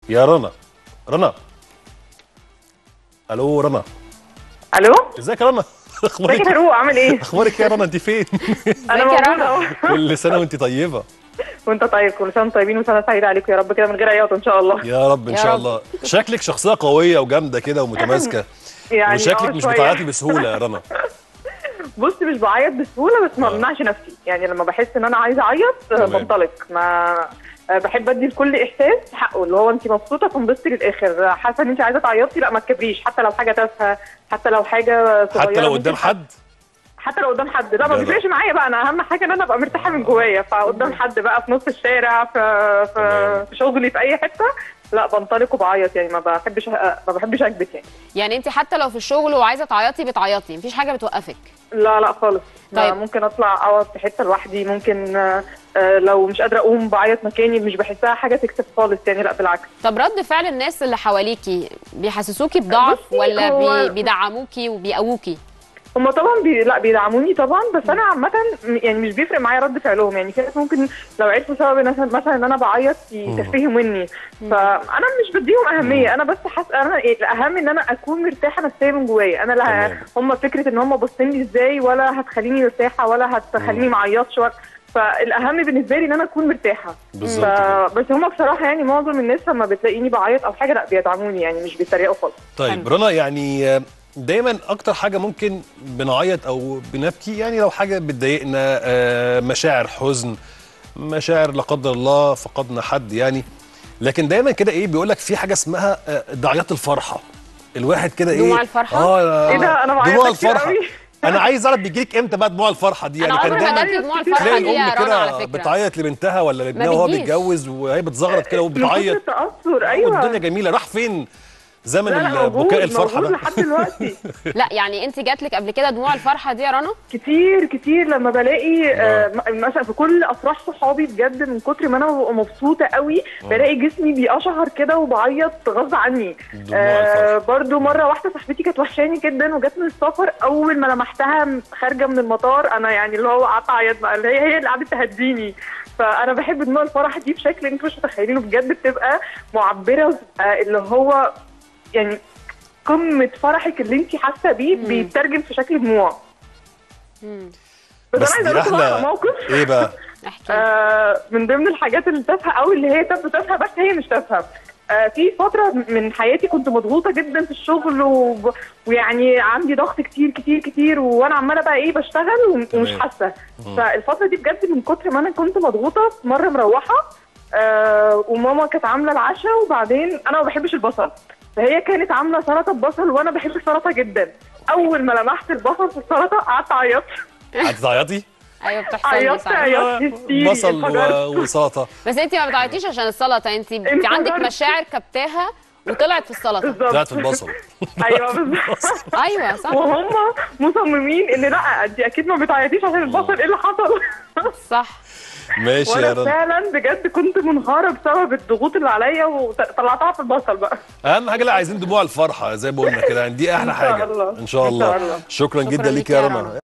يا رنا رنا الو رنا الو ازيك يا رنا ازيك اخبارك يا روق عامل ايه؟ اخبارك يا رنا انت فين انا ازيك يا موجودة اهو كل سنه وانت طيبه وانت طيب كل سنه وانتم طيبين وسنه سعيده عليكم يا رب كده من غير عياط ان شاء الله يا رب ان يا شاء رب. الله شكلك شخصيه قويه وجامده كده ومتماسكه يعني وشكلك اه مش شوية. بتعيطي بسهوله يا رنا بص مش بعيط بسهوله بس ما اه. بمنعش نفسي يعني لما بحس ان انا عايزه اعيط آه، تمام. بنطلق ما آه، بحب ادي لكل احساس حقه اللي هو انت مبسوطه تنبسطي للاخر حاسه ان انت عايزه تعيطي لا ما تكبريش حتى لو حاجه تافهه حتى لو حاجه صغيره حتى لو ممكن قدام حد حتى لو قدام حد لا ما جدع. بيفرقش معايا بقى انا اهم حاجه ان انا ابقى مرتاحه من جوايا فقدام حد بقى في نص الشارع في تمام. في, في شغلي في اي حته لا بنطلق وبعيط يعني ما بحبش ما بحبش اكبت يعني يعني انت حتى لو في الشغل وعايزه تعيطي بتعيطي مفيش حاجه بتوقفك لا لا خالص طيب. طيب. ممكن اطلع اقعد في حته لوحدي ممكن آه، آه، لو مش قادره اقوم بعيط مكاني مش بحسها حاجه تكسب خالص يعني لا بالعكس طب رد فعل الناس اللي حواليكي بيحسسوكي بضعف بصي، ولا هو- بي... بيدعموكي وبيقووكي هم طبعا بي... لا بيدعموني طبعا بس انا عامه م- يعني مش بيفرق معايا رد فعلهم يعني في ناس ممكن لو عرفوا سبب مثلا مثلا ان انا بعيط يتفهموا مني فانا مش بديهم اهميه انا بس حاسه انا إيه الاهم ان انا اكون مرتاحه نفسيا من جوايا انا لا تمام. هم فكره ان هم باصين لي ازاي ولا هتخليني مرتاحه ولا هتخليني ما اعيطش ولا- فالاهم بالنسبه لي ان انا اكون مرتاحه بالظبط كده. ف... بس هم بصراحه يعني معظم الناس لما بتلاقيني بعيط او حاجه لا بيدعموني يعني مش بيتريقوا خالص طيب رنا يعني آه، دايما اكتر حاجه ممكن بنعيط او بنبكي يعني لو حاجه بتضايقنا آه، مشاعر حزن مشاعر لا قدر الله فقدنا حد يعني لكن دايما كده ايه بيقول لك في حاجه اسمها آه، دعيات الفرحه الواحد كده ايه دموع الفرحة؟ اه ايه ده انا بعيط دموع كتير الفرحه قوي. انا عايز اعرف بيجيلك امتى بقى دموع الفرحه دي انا يعني كان عمري ما دايما جاتلي دموع الفرحه تلاقي دي يا الام رنا على كده فكره بتعيط لبنتها ولا لابنها وهو بتجيش. بيتجوز وهي بتزغرط كده من كتر وبتعيط التاثر ايوه والدنيا جميله راح فين زمن لا لا موجود البكاء الفرحه موجود ده لحد دلوقتي لا يعني انت جاتلك قبل كده دموع الفرحه دي يا رنا كتير كتير لما بلاقي آه. آه م- مثلا في كل افراح صحابي بجد من كتر ما انا ببقى مبسوطه قوي بلاقي جسمي بيقشعر كده وبعيط غصب عني دموع آه الفرحه برضو مره واحده صاحبتي كانت وحشاني جدا وجت من السفر اول ما لمحتها م- خارجه من المطار انا يعني اللي هو قعدت اعيط بقى اللي هي هي اللي قعدت تهديني فانا بحب دموع الفرح دي بشكل انتوا مش متخيلينه بجد بتبقى معبره وبتبقى اللي هو يعني قمه فرحك اللي انت حاسه بيه بيترجم في شكل دموع مم. بس, بس انا دي عايزه اقول لكم أحلى- على موقف ايه بقى احكي لي. آه من ضمن الحاجات اللي تافهه قوي اللي هي تبدو تافهه بس هي مش تافهه آه في فترة من حياتي كنت مضغوطة جدا في الشغل وب... ويعني عندي ضغط كتير كتير كتير وانا عمالة بقى ايه بشتغل وم- ومش تمام. حاسة فالفترة دي بجد من كتر ما انا كنت مضغوطة مرة مروحة آه وماما كانت عاملة العشاء وبعدين انا ما بحبش البصل فهي كانت عاملة سلطة ببصل وانا بحب السلطة جدا اول ما لمحت البصل في السلطة قعدت اعيط هتعيطي ايوه بتحصل لي عيطت ساعات عيطت هستيري بصل انفجرت. و- وسلطه بس انت ما بتعيطيش عشان السلطه انت في عندك انفجرت. مشاعر كبتاها وطلعت في السلطه بالظبط طلعت في البصل ايوه بالظبط ايوه صح وهم مصممين ان لا انت اكيد ما بتعيطيش عشان البصل ايه اللي حصل صح ماشي يا وانا رنا فعلا بجد كنت منهاره بسبب الضغوط اللي عليا وطلعتها في البصل بقى اهم حاجه لا عايزين دموع الفرحه زي ما قلنا كده يعني دي احلى إن شاء حاجه الله. ان شاء إن شاء الله الله. شكرا شكراً جدا ليك ليك يا يا رنا رنا.